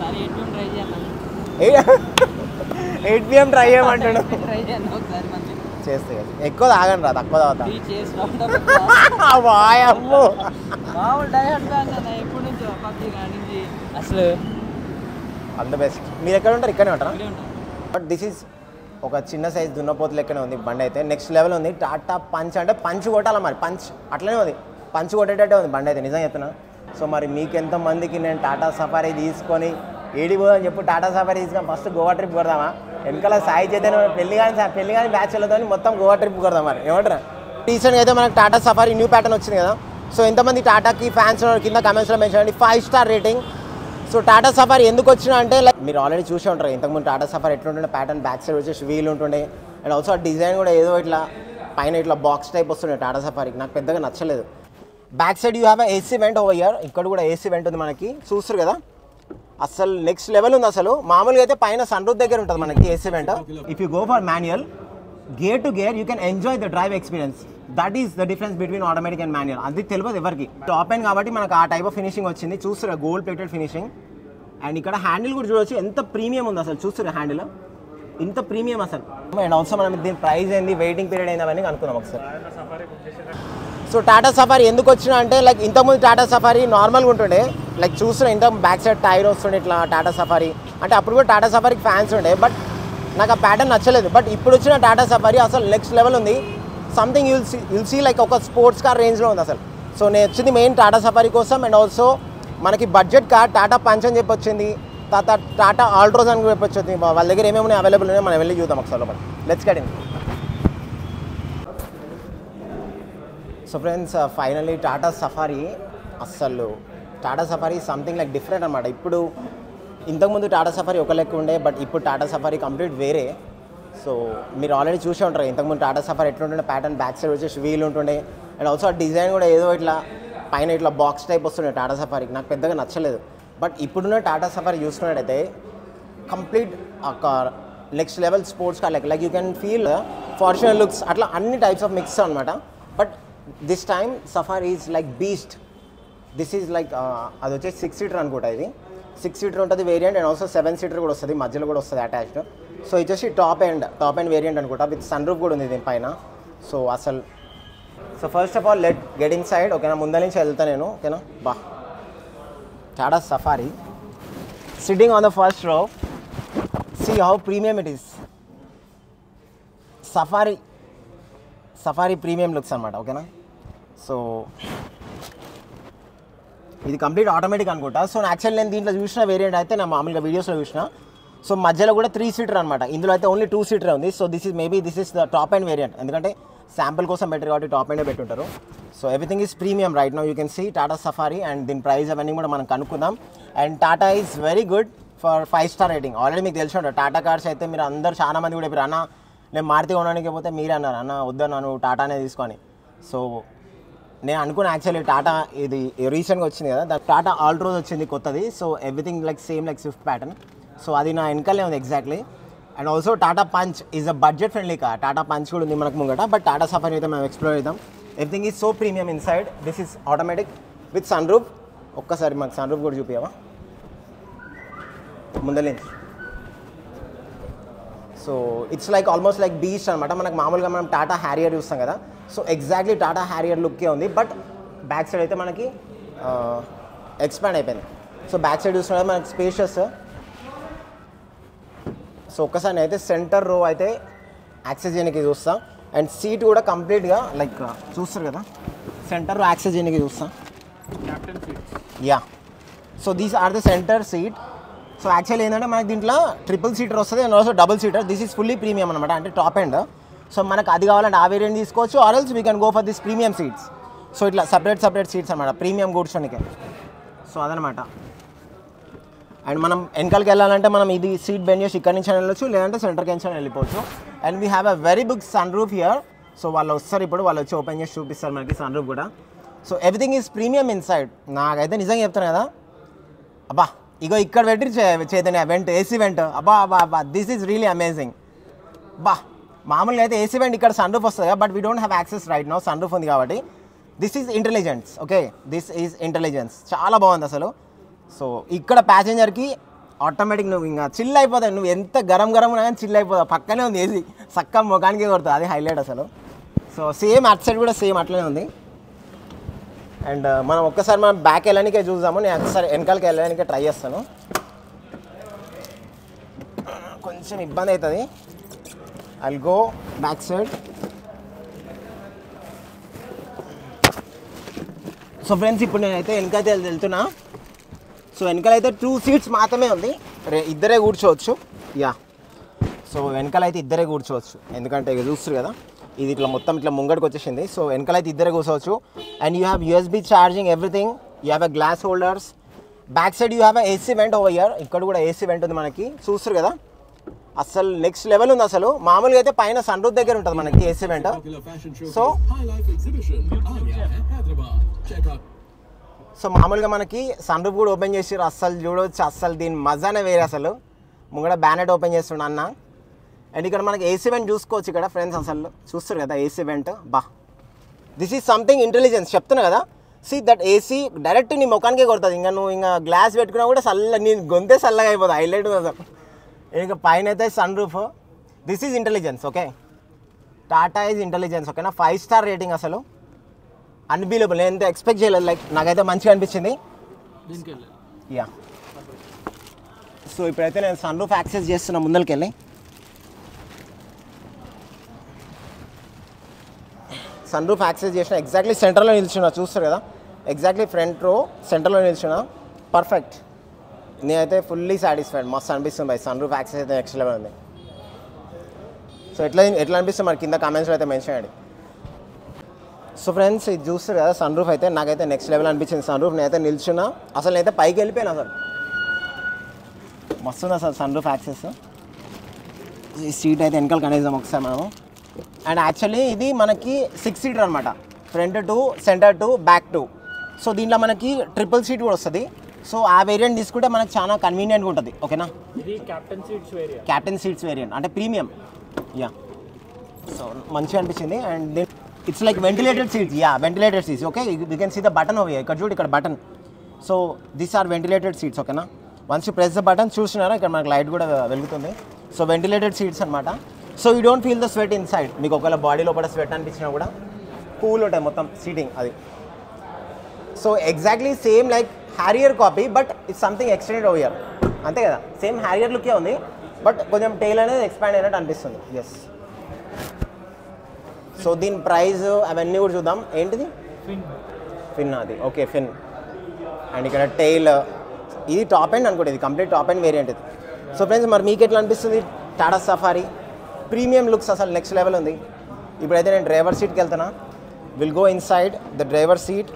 ఒకసారి ఎటు ట్రై చేయండి ఎయిట్ పిఎం ట్రై చేయమంటాడు ట్రై చేయండి ఒకసారి మంచి చేస్తే కదా. ఎక్కువ తాగండి రా తక్కువ తాగుతా త్రీ చేసి రౌండ్ వాయమ్మో మామూలు డైహర్డ్ ఫ్యాన్ అన్న ఎప్పటి నుంచో పబ్జి కానించి అసలు అంత బెస్ట్ మీరు ఎక్కడ ఉంటారు ఇక్కడే ఉంటారా ఇక్కడే ఉంటాం బట్ దిస్ ఈజ్ ఒక చిన్న సైజ్ దున్నపోతు లెక్కనే ఉంది బండి అయితే నెక్స్ట్ లెవెల్ ఉంది టాటా పంచ్ అంటే పంచ్ కొట్టాలి మరి పంచ్ అట్లనే ఉంది పంచ్ కొట్టేటట్టే ఉంది బండి అయితే నిజం చెప్తున్నా సో మరి మీకు ఎంతమందికి నేను టాటా సఫారీ తీసుకొని ఏడి పోదని చెప్పు టాటా సఫారీ తీసుకొని ఫస్ట్ గోవా ట్రిప్ కొడదామా వెనకాల సాయి చైతన్య పెళ్లి కానీ సా- పెళ్లి కానీ బ్యాచ్లతో మొత్తం గోవా ట్రిప్ కొడదాం మరి ఏమంటారా రీసెంట్గా అయితే మనకు టాటా సఫారీ న్యూ ప్యాటర్న్ వచ్చింది కదా సో ఎంతమంది టాటాకి ఫ్యాన్స్ కింద కమెంట్స్లో మెన్షన్ చేయండి five star rating so Tata Safari ఎందుకు వచ్చినా అంటే లైక్ మీరు ఆల్రెడీ చూసే ఉంటారు ఇంతకుముందు టాటా సఫారీ ఎట్లుంటుండే ప్యాటర్న్ బ్యాక్ సైడ్ వచ్చేసి వీల్ ఉంటుండే అండ్ ఆల్సో ఆ డిజైన్ కూడా ఏదో ఇట్లా పైన ఇట్లా బాక్స్ టైప్ వస్తుండే టాటా సఫారీకి నాకు పెద్దగా నచ్చలేదు back side you have AC vent over here ఇక్కడ కూడా ఏసీ వెంట్ ఉంది మనకి చూస్తారు కదా అసలు నెక్స్ట్ లెవెల్ ఉంది అసలు మామూలుగా అయితే పైన సన్ రూఫ్ దగ్గర ఉంటుంది మనకి AC vent if you go for manual gear to gear you can enjoy the drive experience that is the difference between automatic and manual అది తెలియదు ఎవరికి టాప్ ఎండ్ కాబట్టి మనకు ఆ టైప్ ఆఫ్ ఫినిషింగ్ వచ్చింది చూస్తురా గోల్డ్ ప్లేటెడ్ ఫినిషింగ్ అండ్ ఇక్కడ handle కూడా చూడొచ్చు ఎంత ప్రీమియం ఉంది అసలు చూస్తురా హ్యాండిల్ ఇంత ప్రీమియం అసలు అండ్ ఆల్సో మనం దీని ప్రైస్ ఏంది వెయిటింగ్ పీరియడ్ ఏంది అవన్నీ అనుకున్నాం ఒకసారి సో టాటా సఫారీ ఎందుకు వచ్చినా అంటే లైక్ ఇంతకుముందు టాటా సఫారీ నార్మల్గా ఉంటుండే లైక్ చూస్తున్నా ఇంత బ్యాక్ సైడ్ టైర్ వస్తుండే ఇట్లా టాటా సఫారీ అంటే అప్పుడు కూడా టాటా సఫారీకి ఫ్యాన్స్ ఉండే బట్ నాకు ఆ ప్యాటర్న్ నచ్చలేదు బట్ ఇప్పుడు వచ్చిన టాటా సఫారీ అసలు నెక్స్ట్ లెవెల్ ఉంది something you'll see you'll see like ఒక స్పోర్ట్స్ కార్ రేంజ్లో ఉంది అసలు సో నేను వచ్చింది మెయిన్ టాటా సఫారీ కోసం అండ్ ఆల్సో మనకి బడ్జెట్ కార్ టాటా పంచ్ అని చెప్పి వచ్చింది తర్వాత టాటా ఆల్ట్రోజ్ అని చెప్పి వచ్చింది వాళ్ళ దగ్గర ఏమేమి అవైలబుల్ ఉన్నాయో మనం వెళ్ళి చూద్దాం ఒకసారి లోపల let's get in so friends finally Tata Safari అస్సలు Tata Safari something like different అనమాట ఇప్పుడు ఇంతకుముందు టాటా సఫారీ ఒక లెక్క ఉండే బట్ ఇప్పుడు టాటా సఫారీ కంప్లీట్ వేరే సో మీరు ఆల్రెడీ చూసే ఉంటారు ఇంతకుముందు టాటా సఫారీ ఎట్లుంటుండే ప్యాటర్న్ బ్యాక్ సైడ్ వచ్చేసి వీల్ ఉంటుండే అండ్ ఆల్సో ఆ డిజైన్ కూడా ఏదో ఇట్లా పైన ఇట్లా బాక్స్ టైప్ వస్తుండే టాటా సఫారీకి నాకు పెద్దగా నచ్చలేదు బట్ ఇప్పుడున్న టాటా సఫారీ చూసుకున్నట్టయితే కంప్లీట్ ఒక next level sports car like like you can feel Fortuner looks అట్లా అన్ని టైప్స్ ఆఫ్ మిక్స్ అనమాట but this time Safari is like beast this is like అది వచ్చేసి సిక్స్ సీటర్ అనుకుంటా ఇది సిక్స్ సీటర్ ఉంటుంది variant and also seven seater కూడా వస్తుంది మధ్యలో కూడా వస్తుంది అటాచ్డ్ సో ఇది వచ్చేసి top end top end variant అనుకుంటా విత్ సన్ రూఫ్ కూడా ఉంది దీనిపైన సో అసలు so first of all let get inside ఓకేనా ముందర నుంచి వెళ్తా నేను ఓకేనా బా Tata Safari sitting on the first row see how premium it is Safari Safari premium looks అనమాట ఓకేనా సో ఇది కంప్లీట్ ఆటోమేటిక్ అనుకుంటా సో యాక్చువల్ నేను దీంట్లో చూసిన వేరియంట్ అయితే నా మామూలుగా వీడియోస్లో చూసిన సో మధ్యలో కూడా త్రీ సీటర్ అనమాట ఇందులో అయితే ఓన్లీ టూ సీటర్ ఉంది so this is maybe this is the top end variant ఎందుకంటే శాంపుల్ కోసం బెటర్ కాబట్టి టాప్ అండే పెట్టుంటారు so everything is premium right no you can see Tata Safari and దీని ప్రైస్ అవన్నీ కూడా మనం కనుక్కుందాం and Tata is very good for five star rating already మీకు తెలిసి ఉంటుంది టాటా కార్స్ అయితే మీరు అందరు చాలా మంది కూడా ఇప్పుడు అన్న నేను మారుతి కొనడానికి పోతే మీరే అన్నారు అన్న వద్దన్నా నువ్వు టాటానే తీసుకొని సో నేను అనుకున్న యాక్చువల్లీ టాటా ఇది రీసెంట్గా వచ్చింది కదా దాని టాటా ఆల్ట్రోజ్ వచ్చింది కొత్తది so everything like same like Swift pattern so అది నా వెనకాలే ఉంది exactly and also Tata Punch is a budget friendly car Tata Punch కూడా ఉంది మనకు ముంగట బట్ టాటా సఫారీ అయితే మనం ఎక్స్ప్లోర్ చేద్దాం everything is so premium inside this is automatic with sunroof ఒక్కసారి మాకు సన్ రూఫ్ కూడా చూపించవా ముందలేంచి so it's like almost like beach అనమాట మనకు మామూలుగా మనం టాటా హ్యారియర్ చూస్తాం కదా సో ఎగ్జాక్ట్లీ టాటా హ్యారియర్ లుక్కే ఉంది బట్ బ్యాక్ సైడ్ అయితే మనకి ఎక్స్పాండ్ అయిపోయింది సో బ్యాక్ సైడ్ చూసుకుంటే మనకి స్పేషియస్ సో ఒక్కసారి అయితే సెంటర్ రో అయితే యాక్సెస్ చేయడానికి చూస్తా అండ్ సీట్ కూడా కంప్లీట్గా లైక్ చూస్తారు కదా సెంటర్ రో యాక్సెస్ చేయడానికి చూస్తా yeah so these are the centre seat so actually ఏంటంటే మనకి దీంట్లో ట్రిపుల్ సీటర్ వస్తుంది and also double seater this is fully premium అనమాట అంటే టాప్ ఎండ్ సో మనకు అది కావాలంటే ఆ వేరియంట్ తీసుకోవచ్చు or else we can go for this premium seats so ఇట్లా సపరేట్ సపరేట్ సీట్స్ అనమాట ప్రీమియం కూర్చోనికి సో అదనమాట అండ్ మనం వెనకాలకి వెళ్ళాలంటే మనం ఇది సీట్ బెండ్ చేసి ఇక్కడ నుంచి వెళ్ళొచ్చు లేదంటే సెంటర్కి నుంచి వెళ్ళిపోవచ్చు and we have a very big sun roof here so వాళ్ళు వస్తారు ఇప్పుడు వాళ్ళు వచ్చి ఓపెన్ చేసి చూపిస్తారు మనకి సన్ రూఫ్ కూడా so everything is premium inside నాకైతే నిజంగా చెప్తాను కదా అబ్బా ఇగో ఇక్కడ పెట్టి చే- చైతన్య వెంట్ ఏసీ వెంట్ అబ్బా అబ్బా అబ్బా దిస్ ఈజ్ రియలీ అమేజింగ్ బా మామూలుగా అయితే ఏసీ వెంట్ ఇక్కడ సన్ రూఫ్ వస్తుంది కదా but we don't have access right no sun roof ఉంది కాబట్టి this is intelligence okay this is intelligence చాలా బాగుంది అసలు సో ఇక్కడ ప్యాసింజర్కి ఆటోమేటిక్ నువ్వు ఇంకా చిల్ అయిపోతావు నువ్వు ఎంత గరం గరం ఉన్నా కానీ చిల్ అయిపోతావు పక్కనే ఉంది ఏసీ చక్క ముఖానికి కొడుతుంది అది హైలైట్ అసలు సో సేమ్ అట్ సైడ్ కూడా సేమ్ అట్లనే ఉంది అండ్ మనం ఒక్కసారి మనం బ్యాక్ వెళ్ళడానికే చూద్దాము నేను ఒకసారి వెనకాలకి వెళ్ళడానికే ట్రై చేస్తాను కొంచెం ఇబ్బంది అవుతుంది I go back side so friends ఇప్పుడు నేనైతే వెనకైతే వెళ్తున్నా సో వెనకాలైతే టూ సీట్స్ మాత్రమే ఉంది రే ఇద్దరే కూర్చోవచ్చు యా సో వెనకాలైతే ఇద్దరే కూర్చోవచ్చు ఎందుకంటే ఇక చూస్తారు కదా ఇది ఇట్లా మొత్తం ఇట్లా ముంగడికి వచ్చేసింది సో వెనకాలైతే ఇద్దరే కూర్చోవచ్చు and you have USB charging everything you have a glass holders back side you have a AC vent over here ఇక్కడ కూడా ఏసీ వెంట్ ఉంది మనకి చూస్తారు కదా అసలు నెక్స్ట్ లెవెల్ ఉంది అసలు మామూలుగా అయితే పైన సన్ రూఫ్ దగ్గర ఉంటుంది మనకి AC vent Popular fashion showcase So- High Life exhibition. Alia and Hyderabad. Check out so మామూలుగా మనకి సన్ రూఫ్ కూడా ఓపెన్ చేసి అస్సలు చూడవచ్చు అస్సలు దీని మజానే వేరే అసలు ముంగడ బ్యానెట్ ఓపెన్ చేస్తుండ అన్న అండ్ ఇక్కడ మనకి ఏసీ వెంట్ చూసుకోవచ్చు ఇక్కడ ఫ్రెండ్స్ అసలు చూస్తారు కదా ఏసీ వెంట్ బా దిస్ ఈజ్ సంథింగ్ ఇంటెలిజెన్స్ చెప్తున్నా కదా సి దట్ ఏసీ డైరెక్ట్ నీ ముఖానికే కొడుతుంది ఇంకా నువ్వు ఇంకా గ్లాస్ పెట్టుకున్నా కూడా చల్ల నీ గొంతే చల్లగా అయిపోతుంది హైలైట్ అసలు ఇంకా పైన అయితే sun roof this is intelligence okay Tata is intelligence ఓకేనా ఫైవ్ స్టార్ రేటింగ్ అసలు అన్బీలబుల్ నేను ఎంత ఎక్స్పెక్ట్ చేయలేదు లైక్ నాకైతే మంచిగా అనిపించింది దీనికి వెళ్ళాలి యా సో ఇప్పుడైతే నేను సన్ రూఫ్ యాక్సెస్ చేస్తున్నా ముందరికి వెళ్ళి సన్ రూఫ్ యాక్సెస్ చేసిన ఎగ్జాక్ట్లీ సెంటర్లో నిల్చున్నా చూస్తారు కదా ఎగ్జాక్ట్లీ ఫ్రంట్ రో సెంటర్లో నిల్చున్నా పర్ఫెక్ట్ నేనైతే ఫుల్లీ సాటిస్ఫైడ్ మస్తు అనిపిస్తుంది బై సన్ రూఫ్ యాక్సెస్ అయితే నెక్స్ట్ లెవెల్ ఉంది సో ఎట్లా ఎట్లా అనిపిస్తుంది మరి కింద కామెంట్స్లో అయితే మెన్షన్ చేయండి సో ఫ్రెండ్స్ ఇది చూస్తారు కదా సన్ రూఫ్ అయితే నాకైతే నెక్స్ట్ లెవెల్ అనిపించింది సన్ రూఫ్ నేనైతే నిల్చున్నా అసలు నేనైతే పైకి వెళ్ళిపోయాను అసలు మస్తు ఉంది అసలు సన్ రూఫ్ యాక్సెస్ ఈ సీట్ అయితే వెనకాల కనేద్దాం ఒకసారి మనము అండ్ యాక్చువల్లీ ఇది మనకి సిక్స్ సీటర్ అనమాట front to centre to back to so దీంట్లో మనకి ట్రిపుల్ సీట్ కూడా వస్తుంది సో ఆ వేరియంట్ తీసుకుంటే మనకు చాలా కన్వీనియంట్గా ఉంటుంది ఓకేనా ఇది క్యాప్టెన్ సీట్స్ వేరియా క్యాప్టెన్ సీట్స్ వేరియంట్ అంటే ప్రీమియం యా సో మంచిగా అనిపించింది and then it's like ventilated seats yeah ventilated seats okay you can see the button over ఇక్కడ చూడు ఇక్కడ button so these are ventilated seats ఓకేనా once you press the button చూస్తున్నారా ఇక్కడ మనకి లైట్ కూడా వెలుగుతుంది సో వెంటిలేటెడ్ సీట్స్ అనమాట so you don't feel the sweat inside మీకు ఒకవేళ బాడీ లోపల స్వెట్ అనిపించినా కూడా కూల్ ఉంటాయి మొత్తం సీటింగ్ అది so exactly same like Harrier copy but it's something extended over here అంతే కదా సేమ్ హ్యారియర్ లుకే ఉంది బట్ కొంచెం టైల్ అనేది ఎక్స్పాండ్ అయినట్టు అనిపిస్తుంది ఎస్ సో దీని ప్రైస్ అవన్నీ కూడా చూద్దాం ఏంటిది ఫిన్ ఫిన్ అది ఓకే ఫిన్ అండ్ ఇక్కడ టైల్ ఇది టాప్ ఎండ్ అనుకోండి ఇది కంప్లీట్ టాప్ ఎండ్ వేరియంట్ ఇది సో ఫ్రెండ్స్ మరి మీకు ఎట్లా అనిపిస్తుంది టాటా సఫారీ ప్రీమియం లుక్స్ అసలు నెక్స్ట్ లెవెల్ ఉంది ఇప్పుడైతే నేను డ్రైవర్ సీట్కి వెళ్తున్నా will go inside the driver seat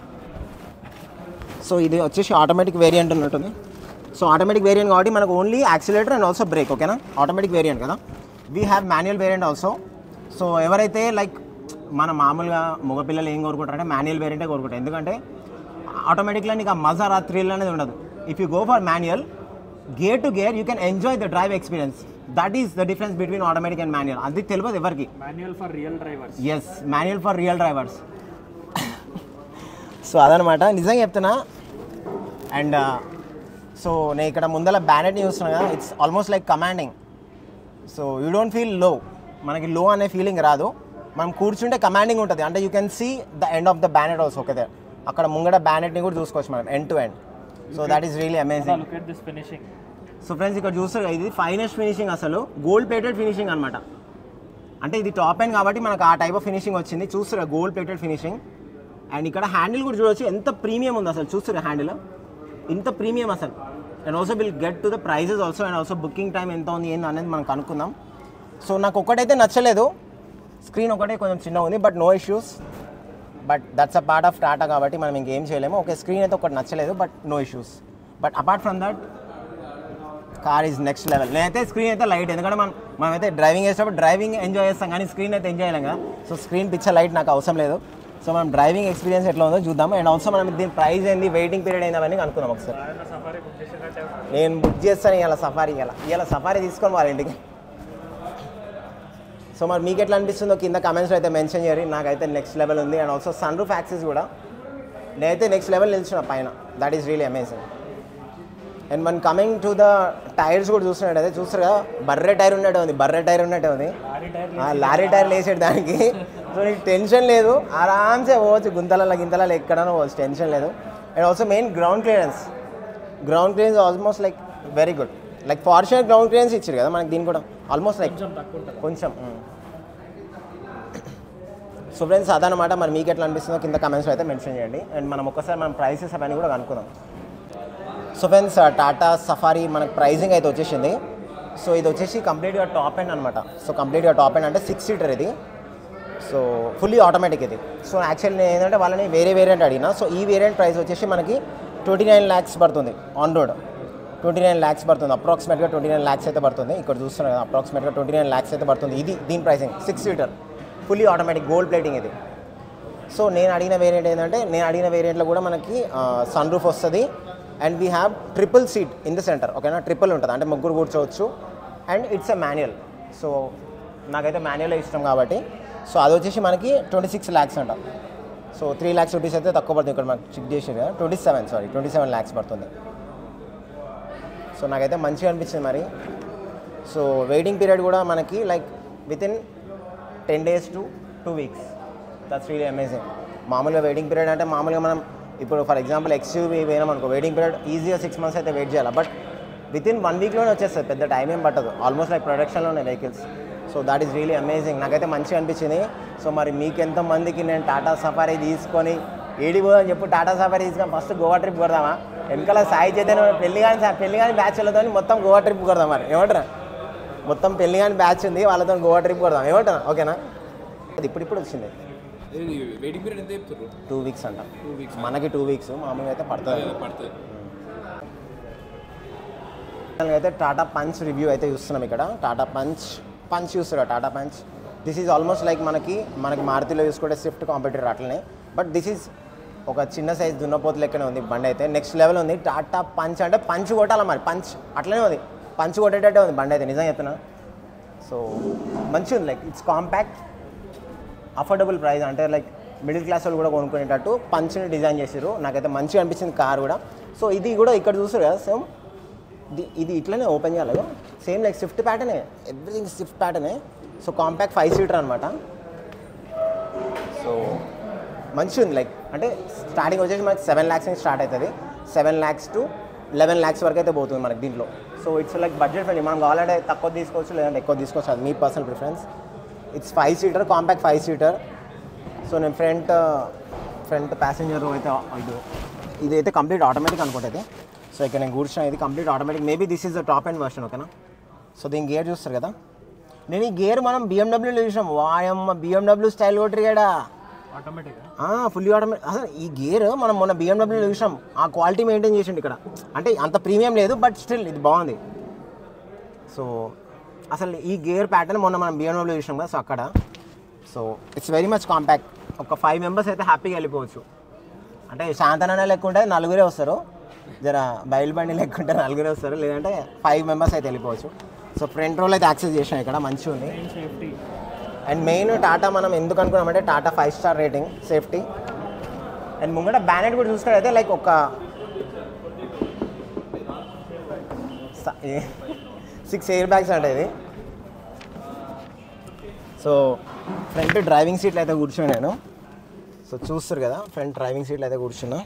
so ఇది వచ్చేసి ఆటోమేటిక్ వేరియంట్ ఉన్నట్టుంది సో ఆటోమేటిక్ వేరియంట్ కాబట్టి మనకు only accelerator and also brake ఓకేనా ఆటోమేటిక్ వేరియంట్ కదా we have manual variant also so ఎవరైతే లైక్ మన మామూలుగా మగపిల్లలు ఏం కోరుకుంటారంటే మాన్యువల్ వేరియంటే కోరుకుంటారు ఎందుకంటే ఆటోమేటిక్గా నీకు ఆ మజా రా థ్రిల్ అనేది ఉండదు if you go for manual gear to gear you can enjoy the drive experience that is the difference between automatic and manual అది తెలియదు ఎవరికి manual for real drivers yes manual for real drivers so అదనమాట నిజంగా చెప్తున్నా and so నేను ఇక్కడ ముందర బ్యానెట్ని చూస్తున్నా కదా it's almost like commanding so you don't feel low మనకి లో అనే ఫీలింగ్ రాదు మనం కూర్చుంటే కమాండింగ్ ఉంటుంది అంటే you can see the end of the bonnet also okay అక్కడ ముంగడ బ్యానెట్ని కూడా చూసుకోవచ్చు మనం end to end so that is really amazing look at this finishing so friends ఇక్కడ చూస్తారు కదా, ఇది ఫైనెస్ట్ ఫినిషింగ్ అసలు గోల్డ్ ప్లేటెడ్ ఫినిషింగ్ అనమాట అంటే ఇది టాప్ ఎండ్ కాబట్టి మనకు ఆ టైప్ ఆఫ్ ఫినిషింగ్ వచ్చింది చూస్తారు గోల్డ్ ప్లేటెడ్ ఫినిషింగ్ అండ్ ఇక్కడ హ్యాండిల్ కూడా చూడొచ్చు ఎంత ప్రీమియం ఉంది అసలు చూస్తారు హ్యాండిల్ ఇంత ప్రీమియం అసలు and also will get to the prices also and also booking time ఎంత ఉంది ఏంది అనేది మనం కనుక్కుందాం సో నాకు ఒకటైతే నచ్చలేదు స్క్రీన్ ఒకటే కొంచెం చిన్న ఉంది but no issues but that's a part of Tata కాబట్టి మనం ఇంకేం చేయలేము ఓకే స్క్రీన్ అయితే ఒకటి నచ్చలేదు but no issues but apart from that car is next level నేనైతే స్క్రీన్ అయితే లైట్ ఎందుకంటే మనం మనమైతే డ్రైవింగ్ చేసేటప్పుడు డ్రైవింగ్ ఎంజాయ్ చేస్తాం కానీ స్క్రీన్ అయితే ఎంజాయ్ చేయలేం కదా సో స్క్రీన్ పిక్చర్ లైట్ నాకు అవసరం లేదు సో మనం డ్రైవింగ్ ఎక్స్పీరియన్స్ ఎట్లా ఉందో చూద్దాం అండ్ ఆల్సో మనం దీని ప్రైస్ ఏంది వెయిటింగ్ పీరియడ్ ఏంది అవన్నీ కనుక్కుందాం ఒకసారి సఫారీ బుక్ చేసినట్టే నేను బుక్ చేస్తాను ఇలా సఫారీ ఇలా ఇలా సఫారీ తీసుకొని వాళ్ళ ఇంటికి సో మరి మీకు ఎట్లా అనిపిస్తుందో కింద కమెంట్స్లో అయితే మెన్షన్ చేయరు నాకైతే నెక్స్ట్ లెవెల్ ఉంది and also sun roof access కూడా నేనైతే నెక్స్ట్ లెవెల్ నిల్చున్నా పైన that is really amazing and మన కమింగ్ టు ద టైర్స్ కూడా చూస్తున్నాడు అదే చూస్తారు కదా బర్రె టైర్ ఉన్నట్టే ఉంది బర్రె టైర్ ఉన్నట్టే ఉంది ఆ, లారీ టైర్ వేసాడు దానికి సో నీకు టెన్షన్ లేదు ఆరామ్సే పోవచ్చు గుంతలలో గింతలలో ఎక్కడైనా పోవచ్చు టెన్షన్ లేదు and also main ground clearance ground clearance almost like very good like Fortuner ground clearance ఇచ్చారు కదా మనకి దీని కూడా ఆల్మోస్ట్ లైక్ కొంచెం సో ఫ్రెండ్స్ అదనమాట మరి మీకు ఎట్లా అనిపిస్తుందో కింద కమెంట్స్లో అయితే మెన్షన్ చేయండి అండ్ మనం ఒక్కసారి మనం ప్రైసెస్ అవన్నీ కూడా కనుక్కుందాం సో ఫ్రెండ్స్ టాటా సఫారీ మనకు ప్రైజింగ్ అయితే వచ్చేసింది సో ఇది వచ్చేసి కంప్లీట్గా టాప్ ఎండ్ అనమాట సో కంప్లీట్గా టాప్ ఎండ్ అంటే సిక్స్ సీటర్ ఇది సో ఫుల్లీ ఆటోమేటిక్ ఇది సో యాక్చువల్లీ నేను ఏంటంటే వాళ్ళని వేరే వేరియంట్ అడిగినా సో ఈ వేరియంట్ ప్రైస్ వచ్చేసి మనకి ట్వంటీ నైన్ ల్యాక్స్ పడుతుంది on road twenty nine lakhs పడుతుంది అప్రాక్సిమేట్గా ట్వంటీ నైన్ ల్యాక్స్ అయితే పడుతుంది ఇక్కడ చూస్తున్నారు కదా అప్రాక్సిమేట్గా ట్వంటీ నైన్ ల్యాక్స్ అయితే పడుతుంది ఇది దీని pricing six seater fully automatic gold plating ఇది సో నేను అడిగిన వేరియంట్ ఏంటంటే నేను అడిగిన వేరియంట్లో కూడా మనకి సన్ రూఫ్ వస్తుంది and we have triple seat in the centre ఓకేనా ట్రిపుల్ ఉంటుంది అంటే ముగ్గురు కూర్చోవచ్చు and it's a manual so నాకైతే మాన్యువల్ ఇష్టం కాబట్టి సో అది వచ్చేసి మనకి ట్వంటీ సిక్స్ ల్యాక్స్ అంట సో త్రీ ల్యాక్స్ రూపీస్ అయితే తక్కువ పడుతుంది ఇక్కడ మనకి చెక్ చేసేది twenty seven sorry twenty seven lakhs పడుతుంది సో నాకైతే మంచిగా అనిపించింది మరి సో వెయిటింగ్ పీరియడ్ కూడా మనకి like within ten days to two weeks that's really amazing మామూలుగా వెయిటింగ్ పీరియడ్ అంటే మామూలుగా మనం ఇప్పుడు ఫర్ ఎగ్జాంపుల్ ఎక్స్యూవీ పోయినాం అనుకో వెయిటింగ్ పీరియడ్ ఈజీగా సిక్స్ మంత్స్ అయితే వెయిట్ చేయాలి బట్ విత్ ఇన్ వన్ వీక్లోనే వచ్చేస్తుంది పెద్ద టైం ఏం పట్టదు ఆల్మోస్ట్ లైక్ ప్రొడక్షన్లో ఉన్నాయి vehicles so that is really amazing నాకైతే మంచిగా అనిపించింది సో మరి మీకు ఎంతమందికి నేను టాటా సఫారీ తీసుకొని ఏడి పోదని చెప్పు టాటా సఫారీ తీసుకొని ఫస్ట్ గోవా ట్రిప్ కొడదామా వెనకాల సాయి చైతన్య పెళ్లి కానీ పెళ్లి కానీ బ్యాచ్లతో మొత్తం గోవా ట్రిప్ కొడదాం మరి ఏమంటారా మొత్తం పెళ్లి కానీ బ్యాచ్ ఉంది వాళ్ళతో గోవా ట్రిప్ కొడదాం ఏమంటారా ఓకేనా అది ఇప్పుడు ఇప్పుడు వచ్చింది ఇది వెయిటింగ్ పీరియడ్ ఎంత చెప్తారు టూ వీక్స్ అంట టూ వీక్స్ మనకి టూ వీక్స్ మామూలుగా అయితే పడుతుంది పడుతుంది ఫైనల్గా అయితే టాటా పంచ్ రివ్యూ అయితే చూస్తున్నాం ఇక్కడ టాటా పంచ్ పంచ్ చూస్తారు Tata Punch this is almost like మనకి మనకి మారుతిలో చూసుకుంటే స్విఫ్ట్ కాంపిటీటర్ అట్లనే బట్ దిస్ ఈజ్ ఒక చిన్న సైజ్ దున్నపోతు లెక్కనే ఉంది బండి అయితే నెక్స్ట్ లెవెల్ ఉంది టాటా పంచ్ అంటే పంచ్ కొట్టాలి మరి పంచ్ అట్లనే ఉంది పంచ్ కొట్టేటట్టే ఉంది బండి అయితే నిజం చెప్తున్నా సో మంచిగా ఉంది like it's compact affordable price అంటే లైక్ మిడిల్ క్లాస్ వాళ్ళు కూడా కొనుక్కునేటట్టు పంచ్ని డిజైన్ చేసారు నాకైతే మంచిగా అనిపించింది కార్ కూడా సో ఇది కూడా ఇక్కడ చూస్తారు కదా సేమ్ ఇది- ఇది ఇట్లనే ఓపెన్ చేయాలి సేమ్ లైక్ స్విఫ్ట్ ప్యాటర్నే ఎవ్రీథింగ్ స్విఫ్ట్ ప్యాటర్నే సో కాంపాక్ట్ ఫైవ్ సీటర్ అనమాట సో మంచిగా ఉంది లైక్ అంటే స్టార్టింగ్ వచ్చేసి మనకి సెవెన్ ల్యాక్స్ నుంచి స్టార్ట్ అవుతుంది seven lakhs to eleven lakhs వరకు అయితే పోతుంది మనకి దీంట్లో so it's like budget friendly మనం కావాలంటే తక్కువ తీసుకోవచ్చు లేదంటే ఎక్కువ తీసుకోవచ్చు అది మీ personal preference it's five seater compact five seater so నేను ఫ్రంట్ ఫ్రంట్ ప్యాసింజర్ అయితే ఇది ఇదైతే కంప్లీట్ ఆటోమేటిక్ అనుకుంటుంది సో ఇక్కడ నేను కూర్చున్నా ఇది complete automatic maybe this is the top end version ఓకేనా సో దీని గేర్ చూస్తారు కదా నేను ఈ గేర్ మనం బిఎండబ్ల్యూలో చూసినాం వాయమ్మ బిఎండబ్ల్యూ స్టైల్ కొట్టిరిగాడా ఫుల్లీ ఆటోమేటిక్ అసలు ఈ గేర్ మనం మొన్న బిఎండబ్ల్యూలో చూసాం ఆ క్వాలిటీ మెయింటైన్ చేసిండు ఇక్కడ అంటే అంత ప్రీమియం లేదు బట్ స్టిల్ ఇది బాగుంది సో అసలు ఈ గేర్ ప్యాటర్న్ మొన్న మనం బిఎండబ్ల్యూ చూసాం కదా సో అక్కడ so it's very much compact ఒక ఫైవ్ మెంబర్స్ అయితే హ్యాపీగా వెళ్ళిపోవచ్చు అంటే శాంతనన లెక్కుంటే నలుగురే వస్తారు జర బయలుబండి లెక్కుంటే నలుగురే వస్తారు లేదంటే ఫైవ్ మెంబర్స్ అయితే వెళ్ళిపోవచ్చు సో ఫ్రంట్ రోల్ అయితే యాక్సెస్ చేసాం ఇక్కడ మంచిగా ఉంది అండ్ మెయిన్ టాటా మనం ఎందుకు అనుకున్నామంటే Tata five star rating safety and ముంగట బ్యానెట్ కూడా చూసుకున్నట్టయితే లైక్ ఒక సిక్స్ ఎయిర్ బ్యాగ్స్ అంటే ఇది సో ఫ్రంట్ డ్రైవింగ్ సీట్లు అయితే కూర్చున్నా నేను సో చూస్తారు కదా ఫ్రంట్ డ్రైవింగ్ సీట్లు అయితే కూర్చున్నా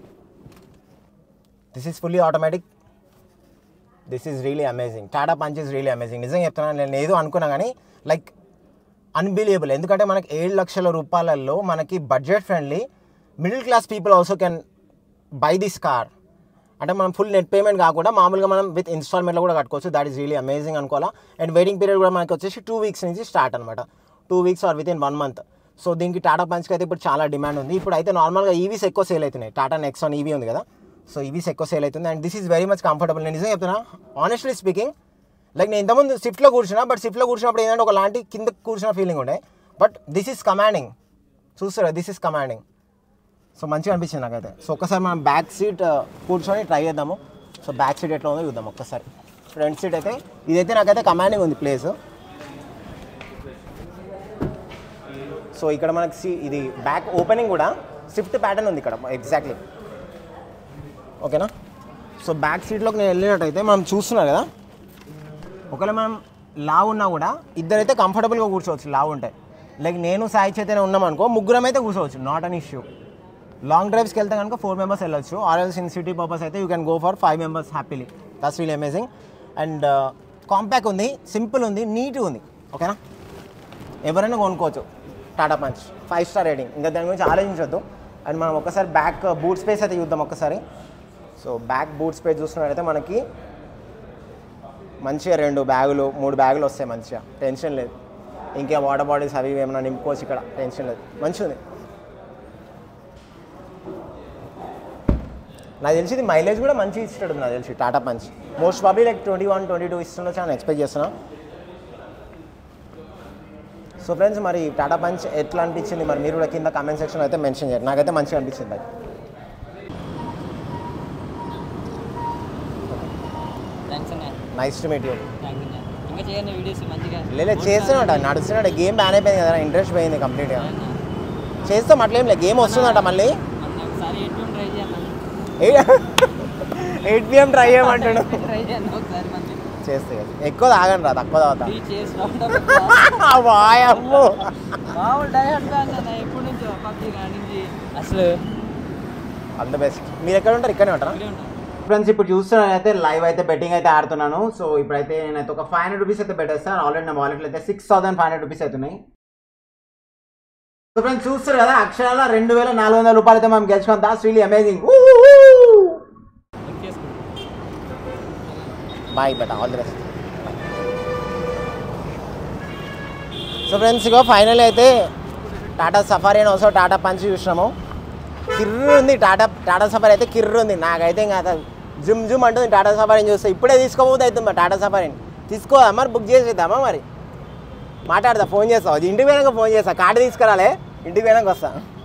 this is fully automatic this is really amazing Tata Punch is really amazing నిజంగా చెప్తున్నాను నేను ఏదో అనుకున్నా కానీ లైక్ అన్బిలియబుల్ ఎందుకంటే మనకి ఏడు లక్షల రూపాయలలో మనకి budget friendly middle class people also can buy this car అంటే మనం ఫుల్ నెట్ పేమెంట్ కాకుండా మామూలుగా మనం విత్ ఇన్స్టాల్మెంట్లో కూడా కట్టుకోవచ్చు దాట్ ఈస్ రియలీ అమేజింగ్ అనుకోవాలా అండ్ వెయిటింగ్ పీరియడ్ కూడా మనకి వచ్చేసి టూ వీక్స్ నుంచి స్టార్ట్ అనమాట two weeks or within one month so దీనికి టాటా పంచ్కి అయితే ఇప్పుడు చాలా డిమాండ్ ఉంది ఇప్పుడు అయితే నార్మల్గా ఈవీస్ ఎక్కువ సేల్ అవుతున్నాయి టాటా నెక్సాన్ ఈవీ ఉంది కదా సో ఈవీస్ ఎక్కువ సేల్ అవుతుంది and this is very much comfortable నేను నిజంగా చెప్తున్నా ఆనెస్ట్లీ స్పీకింగ్ లైక్ నేను ఇంతకుముందు స్విఫ్ట్లో కూర్చున్నా బట్ స్విఫ్ట్లో కూర్చున్నప్పుడు ఏంటంటే ఒక లాంటి కింద కూర్చున్న ఫీలింగ్ ఉండే బట్ దిస్ ఈస్ కమాండింగ్ చూస్తారా దిస్ ఈస్ కమాండింగ్ సో మంచిగా అనిపించింది నాకైతే సో ఒక్కసారి మనం బ్యాక్ సీట్ కూర్చొని ట్రై చేద్దాము సో బ్యాక్ సీట్ ఎట్లా ఉందో చూద్దాం ఒక్కసారి ఫ్రంట్ సీట్ అయితే ఇదైతే నాకైతే కమాండింగ్ ఉంది ప్లేస్ సో ఇక్కడ మనకి సీ ఇది బ్యాక్ ఓపెనింగ్ కూడా స్విఫ్ట్ ప్యాటర్న్ ఉంది ఇక్కడ ఎగ్జాక్ట్లీ ఓకేనా సో బ్యాక్ సీట్లోకి నేను వెళ్ళినట్టయితే మనం చూస్తున్నారు కదా ఒకవేళ మనం లావు ఉన్నా కూడా ఇద్దరైతే కంఫర్టబుల్గా కూర్చోవచ్చు లావు ఉంటే లైక్ నేను సాయి చైతన్య ఉన్నాం అనుకో ముగ్గురం అయితే కూర్చోవచ్చు నాట్ అన్ ఇష్యూ లాంగ్ డ్రైవ్స్కి వెళ్తే కనుక ఫోర్ మెంబర్స్ వెళ్ళొచ్చు ఆర్ఎల్స్ ఇన్ సిటీ పర్పస్ అయితే you can go for five members happily that's real amazing and compact ఉంది సింపుల్ ఉంది నీట్గా ఉంది ఓకేనా ఎవరైనా కొనుక్కోవచ్చు Tata Punch five star rating ఇంకా దాని గురించి ఆలోచించొద్దు అండ్ మనం ఒకసారి బ్యాక్ బూట్ స్పేస్ అయితే చూద్దాం ఒక్కసారి సో బ్యాక్ బూట్ స్పేస్ చూస్తున్నట్టయితే మనకి మంచిగా రెండు బ్యాగులు మూడు బ్యాగులు వస్తాయి మంచిగా టెన్షన్ లేదు ఇంకా వాటర్ బాటిల్స్ అవి ఇవి ఏమైనా నింపుకోవచ్చు ఇక్కడ టెన్షన్ లేదు మంచిగా ఉంది నాకు తెలిసి ఇది మైలేజ్ కూడా మంచిగా ఇస్తాడు నాకు తెలిసి Tata Punch most probably like twenty one twenty two ఇస్తుండొచ్చు అని ఎక్స్పెక్ట్ చేస్తున్నా సో ఫ్రెండ్స్ మరి టాటా పంచ్ ఎట్లా అనిపించింది మరి మీరు కూడా కింద కామెంట్ సెక్షన్ అయితే మెన్షన్ చేయండి నాకైతే మంచిగా అనిపించింది బైక్ థ్యాంక్స్ అన్న nice to meet you thanks అన్న ఇంకా చేయండి వీడియోస్ మంచిగా లేదు చేస్తున్నాడు నడుస్తున్నాడు గేమ్ బ్యాన్ అయిపోయింది కదా ఇంట్రెస్ట్ పోయింది కంప్లీట్గా చేస్తాం అట్లేం లేదు గేమ్ వస్తుందట మళ్ళీ అన్న ఒకసారి ఎటు ట్రై చేయండి ఎయిట్ పిఎం ట్రై చేయమంటాడు ట్రై చేయండి ఒకసారి మంచిగా చేస్తే కదా. ఎక్కువ తాగండి రా తక్కువ తాగుతా ఈ చేసి రావడం వాయమ్మో మామూలు డైహార్డ్ ఫ్యాన్ అన్న ఎప్పటి నుంచో పబ్జీ కాడి నుంచి అసలు ఆల్ ద బెస్ట్ మీరు ఎక్కడ ఉంటారు ఇక్కడే ఉంటారా ఇక్కడే ఉంటాం ఫ్రెండ్స్ ఇప్పుడు చూస్తున్నాను అయితే లైవ్ అయితే బెట్టింగ్ అయితే ఆడుతున్నాను సో ఇప్పుడైతే నేనైతే ఒక ఫైవ్ హండ్రెడ్ రూపీస్ అయితే పెట్టేస్తాను ఆల్రెడీ నా వాలెట్లో అయితే six thousand five hundred rupees అవుతున్నాయి సో ఫ్రెండ్స్ చూస్తారు కదా అక్షరాల రెండు వేల నాలుగు వందల రూపాయలు అయితే మనం గెలుచుకున్నాం దాట్స్ రియలీ అమేజింగ్ బుక్ చేసుకుంటాం bye but all the best so friends ఇగో ఫైనల్ అయితే టాటా సఫారీ అని వస్తాం టాటా పంచ్ చూసినాము కిర్రు ఉంది టాటా టాటా సఫారీ అయితే కిర్రు ఉంది నాకైతే ఇంకా అసలు జుమ్ జుమ్ అంటుంది టాటా సఫారీని చూస్తే ఇప్పుడే తీసుకోబోతే అవుతుంది మరి టాటా సఫారీని తీసుకోదా మరి బుక్ చేసేద్దామా మరి మాట్లాడదా ఫోన్ చేస్తావు ఇంటికి పోయినాక ఫోన్ చేస్తా కార్డు తీసుకురాలే ఇంటికి పోయినాక వస్తా